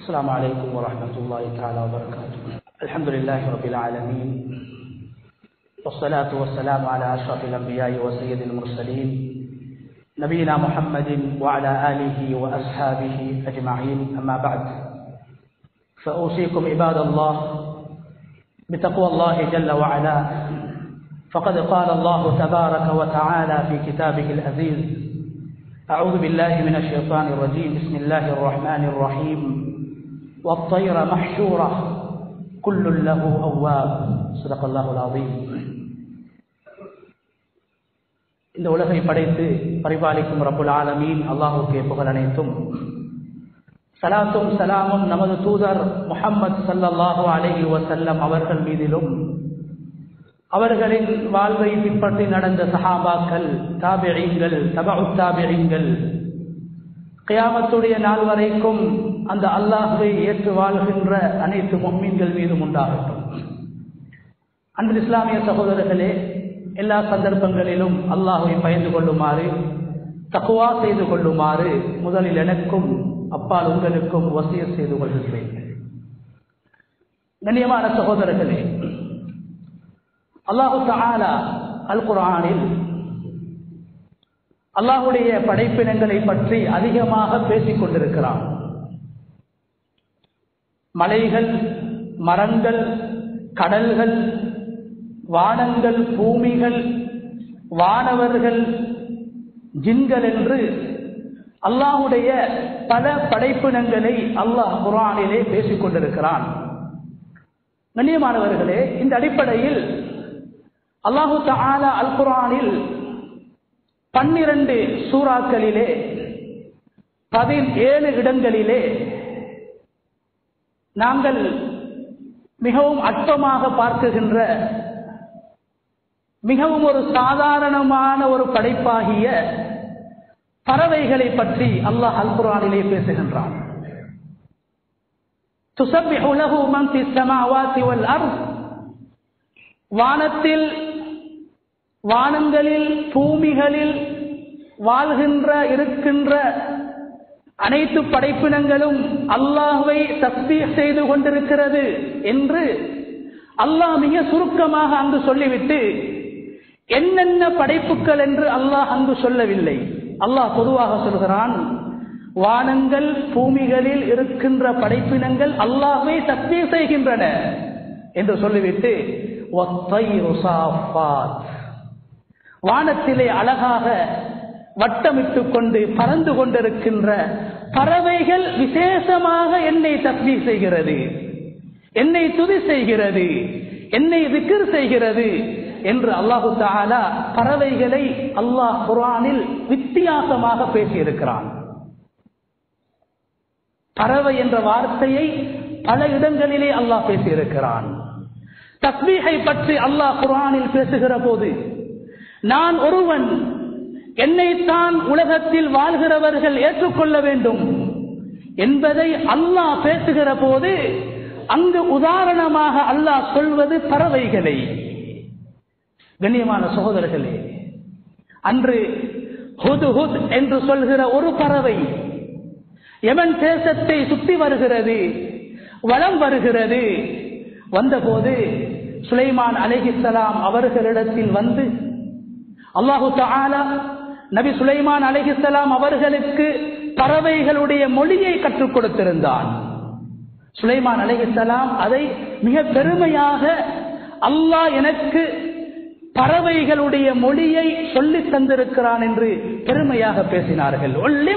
السلام عليكم ورحمة الله تعالى وبركاته الحمد لله رب العالمين والصلاة والسلام على أشرف الأنبياء وسيد المرسلين نبينا محمد وعلى آله وأصحابه أجمعين أما بعد فأوصيكم عباد الله بتقوى الله جل وعلا فقد قال الله تبارك وتعالى في كتابه العزيز أعوذ بالله من الشيطان الرجيم بسم الله الرحمن الرحيم والطير محشورة كل له أواب صدق الله العظيم இந்த உலகை படைத்து பரிபாலிக்கும் ரப்புல் ஆலமீன் அல்லாஹுக்கே புகழ் அனைத்தும் சலாத்தும் சலாமும் நமது தூதர் முஹம்மது சல்லல்லாஹு அலைஹி வசல்லம் அவர்கள் மீதிலும் அவர்களின் வாழ்வை பின்பற்றி நடந்த சஹாபாக்கள் தாபிழிங்கள் தபு தாபிழிங்கள் கியாமத்துடைய நாள் வரைக்கும் அந்த அல்லாஹுவை ஏற்று வாழ்கின்ற அனைத்து மொம்மீன்கள் மீதும் உண்டாகட்டும் அன்று இஸ்லாமிய சகோதரர்களே எல்லா சந்தர்ப்பங்களிலும் அல்லாஹுவை பயந்து கொள்ளுமாறு தக்குவா செய்து கொள்ளுமாறு முதலில் எனக்கும் அப்பால் உங்களுக்கும் வசிய செய்து கொள்கிறேன் கண்ணியமான சகோதரர்களே அல்லாஹு தாலா அல் குரானில் அல்லாஹுடைய படைப்பினங்களை பற்றி அதிகமாக பேசிக் கொண்டிருக்கிறான் மலைகள் மரங்கள் கடல்கள் வானங்கள் பூமிகள் வானவர்கள் ஜின்கள் என்று அல்லாஹுடைய பல படைப்பினங்களை அல்லாஹ் குரானிலே பேசிக் கொண்டிருக்கிறான் கண்ணியமானவர்களே இந்த அடிப்படையில் அல்லாஹு தாலா அல் குரானில் பன்னிரண்டு சூறாக்களிலே பதினேழு இடங்களிலே நாங்கள் மிகவும் அற்பமாக பார்க்குகின்ற மிகவும் ஒரு சாதாரணமான ஒரு படைப்பாகிய பறவைகளை பற்றி அல்லாஹ் அல் குரானிலே பேசுகின்றான் வானத்தில் வானங்களில் பூமிகளில் வாழ்கின்ற இருக்கின்ற அனைத்து படைப்பினங்களும் அல்லாஹுவை தஸ்பீ செய்து கொண்டிருக்கிறது என்று அல்லாஹ் மிக சுருக்கமாக அங்கு சொல்லிவிட்டு என்னென்ன படைப்புகள் என்று அல்லாஹ் அங்கு சொல்லவில்லை அல்லாஹ் பொதுவாக சொல்கிறான் வானங்கள் பூமிகளில் இருக்கின்ற படைப்பினங்கள் அல்லாஹை தஸ்பீ செய்கின்றன என்று சொல்லிவிட்டு வானத்திலே அழகாக வட்டமிட்டு கொண்டு பறந்து கொண்டிருக்கின்ற பறவைகள் விசேஷமாக என்னை தஸ்மீ செய்கிறது என்னை துதி செய்கிறது என்னை விக்கிர் செய்கிறது என்று அல்லாஹு தாலா பறவைகளை அல்லாஹ் குரானில் வித்தியாசமாக பேசியிருக்கிறான் பறவை என்ற வார்த்தையை பல இடங்களிலே அல்லாஹ் பேசியிருக்கிறான் தஸ்மீகை பற்றி அல்லாஹ் குரானில் பேசுகிற போது நான் ஒருவன் என்னைத்தான் உலகத்தில் வாழ்கிறவர்கள் ஏற்றுக்கொள்ள வேண்டும் என்பதை அல்லாஹ் பேசுகிற போது அங்கு உதாரணமாக அல்லாஹ் சொல்வது பறவைகளை கண்ணியமான சகோதரர்களே அன்று ஹுது ஹுத் என்று சொல்கிற ஒரு பறவை எமன் தேசத்தை சுற்றி வருகிறது வளம் வருகிறது வந்தபோது சுலைமான் அலைஹிசலாம் அவர்களிடத்தில் வந்து அல்லாஹு தாலா நபி சுலைமான் அலைஹிசலாம் அவர்களுக்கு பறவைகளுடைய மொழியை கற்றுக் கொடுத்திருந்தான் சுலைமான் அலைஹிசலாம் அதை மிக பெருமையாக அல்லாஹ் எனக்கு பறவைகளுடைய மொழியை சொல்லி தந்திருக்கிறான் என்று பெருமையாக பேசினார்கள்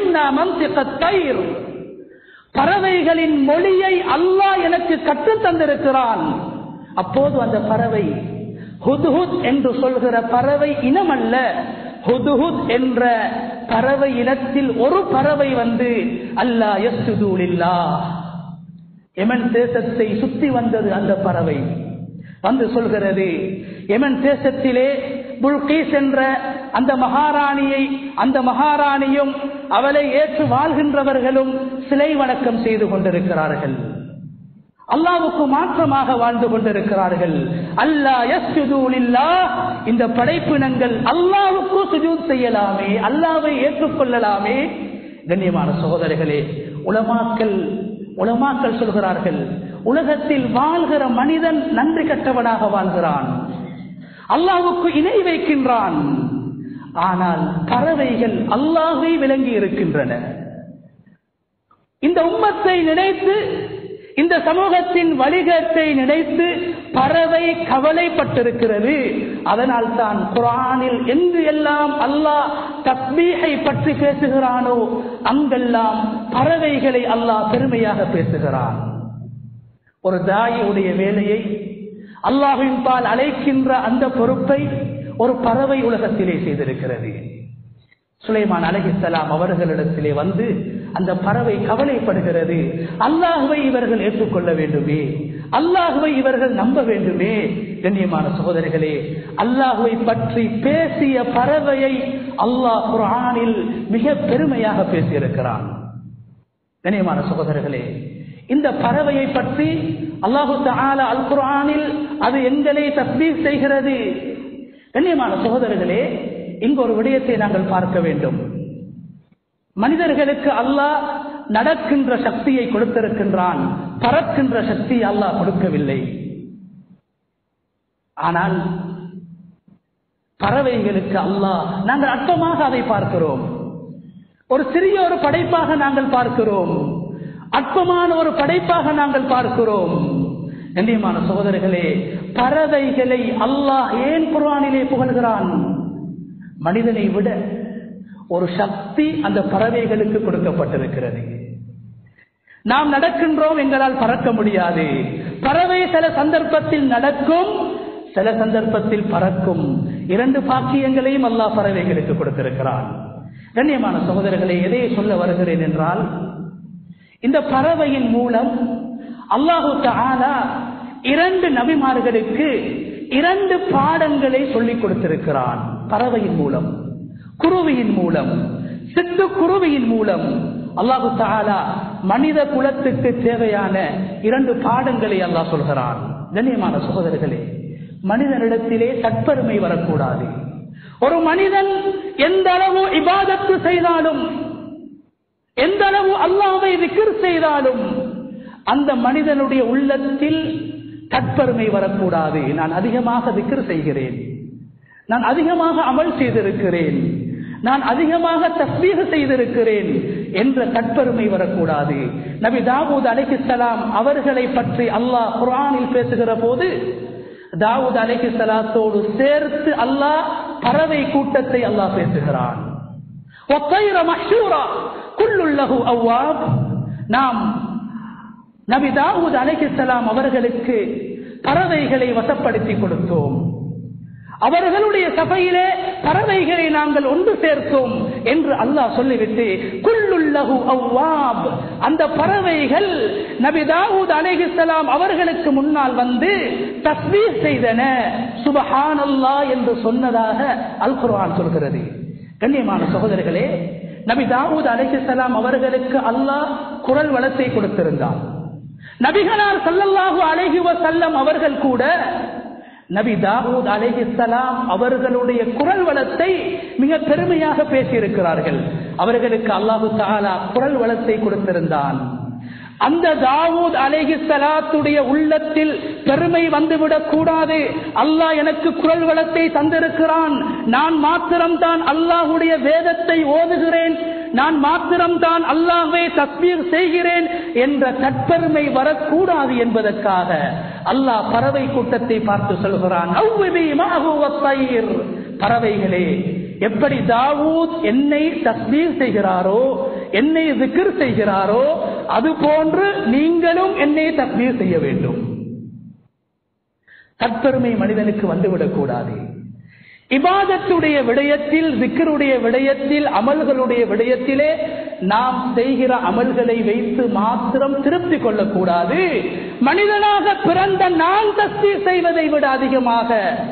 பறவைகளின் மொழியை அல்லாஹ் எனக்கு கற்றுத் தந்திருக்கிறான் அப்போது அந்த பறவை ஹுதுஹுத் என்று சொல்கிற பறவை இனம் அல்ல ஹுதுஹுத் என்ற பறவை இனத்தில் ஒரு பறவை வந்து அல்லா எஸ்துதூலில்லா எமன் தேசத்தை சுத்தி வந்தது அந்த பறவை வந்து சொல்கிறது எமன் தேசத்திலே புல்கீஸ் என்ற அந்த மகாராணியை அந்த மகாராணியும் அவளை ஏற்று வாழ்கின்றவர்களும் சிலை வணக்கம் செய்து கொண்டிருக்கிறார்கள் அல்லாவுக்கு மாற்றமாக வாழ்ந்து கொண்டிருக்கிறார்கள் அல்லா யஸ்ஜுதூலில்லா இந்த படைப்பினங்கள் அல்லாவுக்கு சுஜூத் செய்யலாமே அல்லாவை ஏற்றுக்கொள்ளலாமே கண்ணியமான சகோதரர்களே உலமாக்கல் உலமாக்கள் சொல்கிறார்கள் உலகத்தில் வாழ்கிற மனிதன் நன்றி கட்டவனாக வாழ்கிறான் அல்லாவுக்கு இணை வைக்கின்றான் ஆனால் பறவைகள் அல்லாஹை விளங்கி இருக்கின்றன இந்த உம்மத்தை நினைத்து இந்த சமூகத்தின் வழிகேட்டை நினைத்து பறவை கவலைப்பட்டிருக்கிறது அதனால் தான் குரானில் எங்கு எல்லாம் அல்லாஹ் தத்மீகை பற்றி பேசுகிறானோ அங்கெல்லாம் பறவைகளை அல்லாஹ் பெருமையாக பேசுகிறான் ஒரு தாயுடைய வேலையை அல்லாஹின் பால் அழைக்கின்ற அந்த பொறுப்பை ஒரு பறவை உலகத்திலே செய்திருக்கிறது சுலைமான் அலஹிசலாம் அவர்களிடத்திலே வந்து அந்த பறவை கவலைப்படுகிறது அல்லாஹுவை இவர்கள் ஏற்றுக்கொள்ள வேண்டுமே அல்லாஹுவை இவர்கள் நம்ப வேண்டுமே கண்ணியமான சகோதரிகளே அல்லாஹுவை பற்றி பேசிய பறவையை அல்லாஹ் குரானில் மிக பெருமையாக பேசியிருக்கிறான் கண்ணியமான சகோதரர்களே இந்த பறவையை பற்றி அல்லாஹு தாலா அல் குரானில் அது எங்களை தஸ்பீர் செய்கிறது கண்ணியமான சகோதரர்களே இங்கு ஒரு விடயத்தை நாங்கள் பார்க்க வேண்டும் மனிதர்களுக்கு அல்லாஹ் நடக்கின்ற சக்தியை கொடுத்திருக்கின்றான் பறக்கின்ற சக்தி அல்லாஹ் கொடுக்கவில்லை ஆனால் பறவைகளுக்கு அல்லாஹ் நாங்கள் அற்பமாக அதை பார்க்கிறோம் ஒரு சிறிய ஒரு படைப்பாக நாங்கள் பார்க்கிறோம் அற்பமான ஒரு படைப்பாக நாங்கள் பார்க்கிறோம் கண்ணியமான சகோதரர்களே பறவைகளை அல்லாஹ் ஏன் குர்ஆனிலே புகழ்கிறான் மனிதனை விட ஒரு சக்தி அந்த பறவைகளுக்கு கொடுக்கப்பட்டிருக்கிறது நாம் நடக்கின்றோம் எங்களால் பறக்க முடியாது பறவை சில சந்தர்ப்பத்தில் நடக்கும் சில சந்தர்ப்பத்தில் பறக்கும் இரண்டு பாக்கியங்களையும் அல்லாஹ் பறவைகளுக்கு கொடுத்திருக்கிறான் கண்ணியமான சகோதரர்களை எதை சொல்ல வருகிறேன் என்றால் இந்த பறவையின் மூலம் அல்லாஹு தாலா இரண்டு நபிமார்களுக்கு இரண்டு பாடங்களை சொல்லிக் கொடுத்திருக்கிறான் பறவையின் மூலம் குருவியின் மூலம் சிட்டு குருவியின் மூலம் அல்லாஹு தாலா மனித குலத்துக்கு தேவையான இரண்டு பாடங்களை அல்லாஹ் சொல்கிறான் கண்ணியமான சகோதரர்களே மனிதனிடத்திலே தற்பெருமை வரக்கூடாது ஒரு மனிதன் எந்த அளவு இபாதத்து செய்தாலும் எந்த அளவு அல்லாவை விக்கிர் செய்தாலும் அந்த மனிதனுடைய உள்ளத்தில் தற்பெருமை வரக்கூடாது நான் அதிகமாக விக்கிர் செய்கிறேன் நான் அதிகமாக அமல் செய்திருக்கிறேன் நான் அதிகமாக தஸ்மீக செய்திருக்கிறேன் என்ற தற்பெருமை வரக்கூடாது நபி தாவூத் அலைஹிஸ்ஸலாம் அவர்களை பற்றி அல்லாஹ் குர்ஆனில் பேசுகிற போது தாவூத் அலைஹிஸ்ஸலாத்தோடு சேர்த்து அல்லாஹ் பறவை கூட்டத்தை அல்லாஹ் பேசுகிறான் وَالطَّيْرَ مَحْشُورًا كُلٌّ لَهُ أَوَّابٌ நாம் நபி தாவூத் அலைஹிஸ்ஸலாம் அவர்களுக்கு பறவைகளை வசப்படுத்தி கொடுத்தோம் அவர்களுடைய சபையிலே பறவைகளை நாங்கள் ஒன்று சேர்த்தோம் என்று அல்லாஹ் சொல்லிவிட்டு குல்லுல்லஹு அவ்வாப் அந்த பறவைகள் நபி தாவூத் அலைஹிஸ்ஸலாம் அவர்களுக்கு முன்னால் வந்து தஸ்பீர் செய்தன சுபஹானல்லாஹ் என்று சொன்னதாக அல் குர்ஆன் சொல்கிறது கண்ணியமான சகோதரர்களே நபி தாவூத் அலைஹிஸ்ஸலாம் அவர்களுக்கு அல்லாஹ் குரல் வளத்தை கொடுத்திருந்தார் நபிகளார் ஸல்லல்லாஹு அலைஹி வஸல்லம் அவர்கள் கூட நபி தாவூத் அலைஹிஸ்ஸலாம் அவர்களுடைய குரல் வளத்தை மிக பெருமையாக பேசியிருக்கிறார்கள் அவர்களுக்கு அல்லாஹு தஆலா குரல் வளத்தை கொடுத்திருந்தான் அந்த தாவூத் அலைஹிஸ்ஸலாத்துடைய உள்ளத்தில் பெருமை வந்துவிடக் கூடாது அல்லாஹ் எனக்கு குரல் வளத்தை தந்திருக்கிறான் நான் மாத்திரம்தான் அல்லாஹுடைய வேதத்தை ஓதுகிறேன் நான் மாத்திரம்தான் அல்லாஹ்வை தஸ்பீர் செய்கிறேன் என்ற தற்பெருமை வரக்கூடாது என்பதற்காக அல்லாஹ் பறவை கூட்டத்தை பார்த்து சொல்கிறான் அவ்விபி மஅஹு வத்தயிர். பறவைகளே எப்படி தாவூத் என்னை தஸ்பீர் செய்கிறாரோ என்னை விக்கிர் செய்கிறாரோ அது போன்று நீங்களும் என்னை தஸ்பீர் செய்ய வேண்டும் தற்பெருமை மனிதனுக்கு வந்துவிடக் கூடாது இபாதத்துடைய விடயத்தில் விக்கருடைய விடயத்தில் அமல்களுடைய விடயத்திலே நாம் செய்கிற அமல்களை வைத்து மாத்திரம் திருப்தி கொள்ளக்கூடாது மனிதனாக பிறந்த நான் தஸ்தி செய்வதை விட அதிகமாக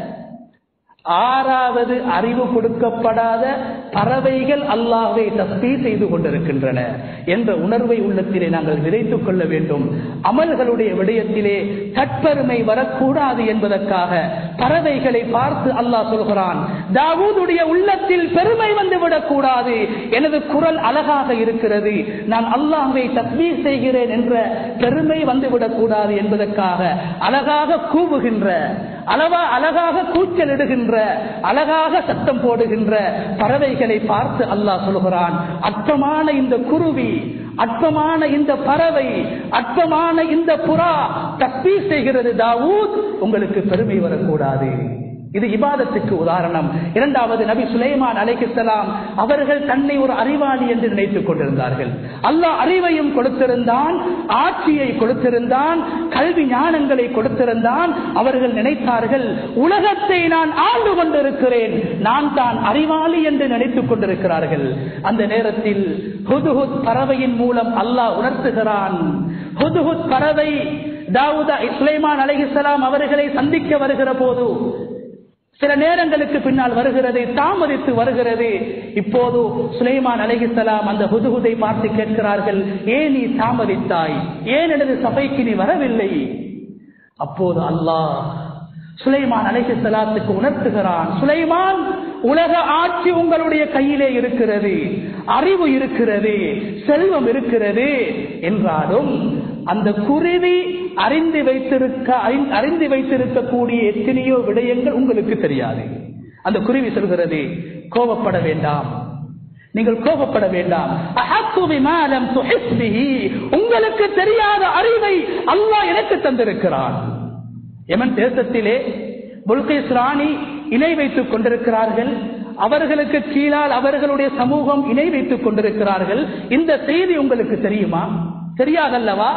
ஆறாவது அறிவு கொடுக்கப்படாத பறவைகள் அல்லாஹை தஸ்பீ செய்து கொண்டிருக்கின்றன என்ற உணர்வை உள்ளத்திலே நாங்கள் விதைத்துக் கொள்ள வேண்டும் அமல்களுடைய விடயத்திலே தற்பெருமை வரக்கூடாது என்பதற்காக பறவைகளை பார்த்து அல்லாஹ் சொல்கிறான் தாவூதுடைய உள்ளத்தில் பெருமை வந்து விடக்கூடாது எனது குரல் அழகாக இருக்கிறது நான் அல்லாஹை தஸ்மீர் செய்கிறேன் என்ற பெருமை வந்து விடக்கூடாது என்பதற்காக அழகாக கூவுகின்ற அளவா அழகாக கூச்சல் இடுகின்ற அழகாக சத்தம் போடுகின்ற பறவைகளை பார்த்து அல்லாஹ் சொல்கிறான் அற்பமான இந்த குருவி அற்பமான இந்த பறவை அற்பமான இந்த புறா தப்பி செய்கிறது தாவூத் உங்களுக்கு பெருமை வரக்கூடாது இது இபாதத்துக்கு உதாரணம் இரண்டாவது நபி சுலைமான் அலைகிஸ்லாம் அவர்கள் தன்னை ஒரு அறிவாளி என்று நினைத்துக் கொண்டிருந்தார்கள் அல்லாஹ் அறிவையும் கொடுத்திருந்தான் ஆட்சியை கொடுத்திருந்தான் கல்வி ஞானங்களை கொடுத்திருந்தான் அவர்கள் நினைத்தார்கள் உலகத்தை நான் ஆண்டு கொண்டிருக்கிறேன் நான் தான் அறிவாளி என்று நினைத்துக் கொண்டிருக்கிறார்கள் அந்த நேரத்தில் ஹுதுஹுத் பறவையின் மூலம் அல்லாஹ் உணர்த்துகிறான் ஹுதுஹுத் பறவை தாவூதா சுலைமான் அலைஹிஸ்லாம் அவர்களை சந்திக்க வருகிற போது சில நேரங்களுக்கு பின்னால் வருகிறது தாமதித்து வருகிறது இப்போது சுலைமான் அலைஹிஸ்லாம் அந்த ஹுதுகுதை பார்த்து கேட்கிறார்கள் ஏன் நீ தாமதித்தாய் ஏன் எனது சபைக்கு நீ வரவில்லை அப்போது அல்லாஹ் சுலைமான் அலைஹிஸ்லாத்துக்கு உணர்த்துகிறான் சுலைமான் உலக ஆட்சி உங்களுடைய கையிலே இருக்கிறது அறிவு இருக்கிறது செல்வம் இருக்கிறது என்றாலும் அந்த குருவி அறிந்து வைத்திருக்க அறிந்து வைத்திருக்கக்கூடிய எத்தனையோ விடயங்கள் உங்களுக்கு தெரியாது அந்த குருவி சொல்கிறது கோபப்பட வேண்டாம் நீங்கள் கோபப்பட வேண்டாம் உங்களுக்கு தெரியாத அறிவை அல்லாஹ் எனக்கு தந்திருக்கிறான் எமன் தேசத்திலே புல்கேஸ் ராணி இணை வைத்துக் கொண்டிருக்கிறார்கள் அவர்களுக்கு கீழால் அவர்களுடைய சமூகம் இணை வைத்துக் கொண்டிருக்கிறார்கள் இந்த செய்தி உங்களுக்கு தெரியுமா தெரியாதல்லவா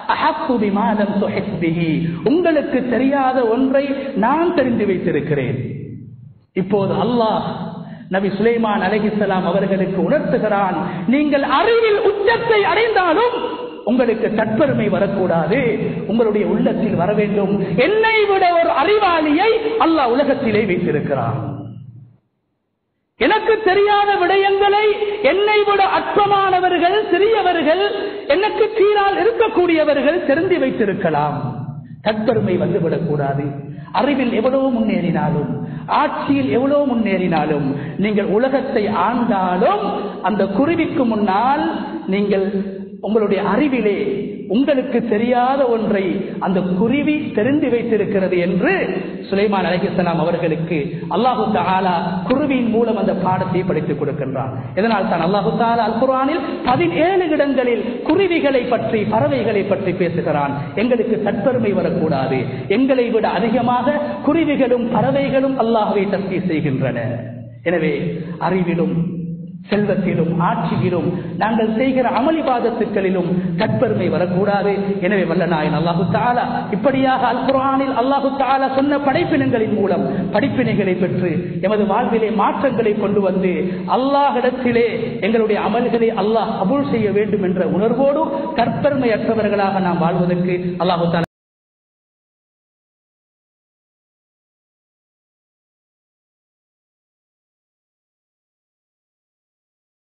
உங்களுக்கு தெரியாத ஒன்றை நான் தெரிந்து வைத்திருக்கிறேன் இப்போது அல்லாஹ் நபி சுலைமான் அலஹிசலாம் அவர்களுக்கு உணர்த்துகிறான் நீங்கள் அறிவில் உச்சத்தை அடைந்தாலும் உங்களுக்கு தற்பெருமை வரக்கூடாது உங்களுடைய உள்ளத்தில் வர வேண்டும் என்னை விட ஒரு அறிவாளியை அல்லாஹ் உலகத்திலே வைத்திருக்கிறான் எனக்கு தெரியாத விடயங்களை என்னை விட அற்பமானவர்கள் சிறியவர்கள் எனக்கு கீழால் இருக்கக்கூடியவர்கள் தெரிந்து வைத்திருக்கலாம் தற்பெருமை வந்துவிடக்கூடாது அறிவில் எவ்வளவு முன்னேறினாலும் ஆட்சியில் எவ்வளவு முன்னேறினாலும் நீங்கள் உலகத்தை ஆண்டாலும் அந்த குருவிக்கு முன்னால் நீங்கள் உங்களுடைய அறிவிலே உங்களுக்கு தெரியாத ஒன்றை அந்த குருவி தெரிந்து வைத்திருக்கிறது என்று சுலைமான் அலஹிஸ்லாம் அவர்களுக்கு அல்லாஹு தாலா குருவியின் மூலம் அந்த பாடத்தை படித்துக் கொடுக்கின்றான் இதனால் தான் அல்லாஹு தாலா அல் குரானில் பதினேழு இடங்களில் குருவிகளை பற்றி பறவைகளை பற்றி பேசுகிறான் எங்களுக்கு தற்பெருமை வரக்கூடாது எங்களை விட அதிகமாக குருவிகளும் பறவைகளும் அல்லாஹுவை தஸ்தி செய்கின்றன எனவே அறிவிலும் செல்வத்திலும் ஆட்சியிலும் நாங்கள் செய்கிற அமளிபாதத்துக்களிலும் தற்பெருமை வரக்கூடாது எனவே வல்ல நாயன் அல்லாஹு தாலா இப்படியாக அல் குரானில் அல்லாஹு தாலா சொன்ன படைப்பினங்களின் மூலம் படிப்பினைகளை பெற்று எமது வாழ்விலே மாற்றங்களை கொண்டு வந்து அல்லாஹிடத்திலே எங்களுடைய அமல்களை அல்லாஹ் அபுல் செய்ய வேண்டும் என்ற உணர்வோடு தற்பெருமையற்றவர்களாக நாம் வாழ்வதற்கு அல்லாஹு தாலா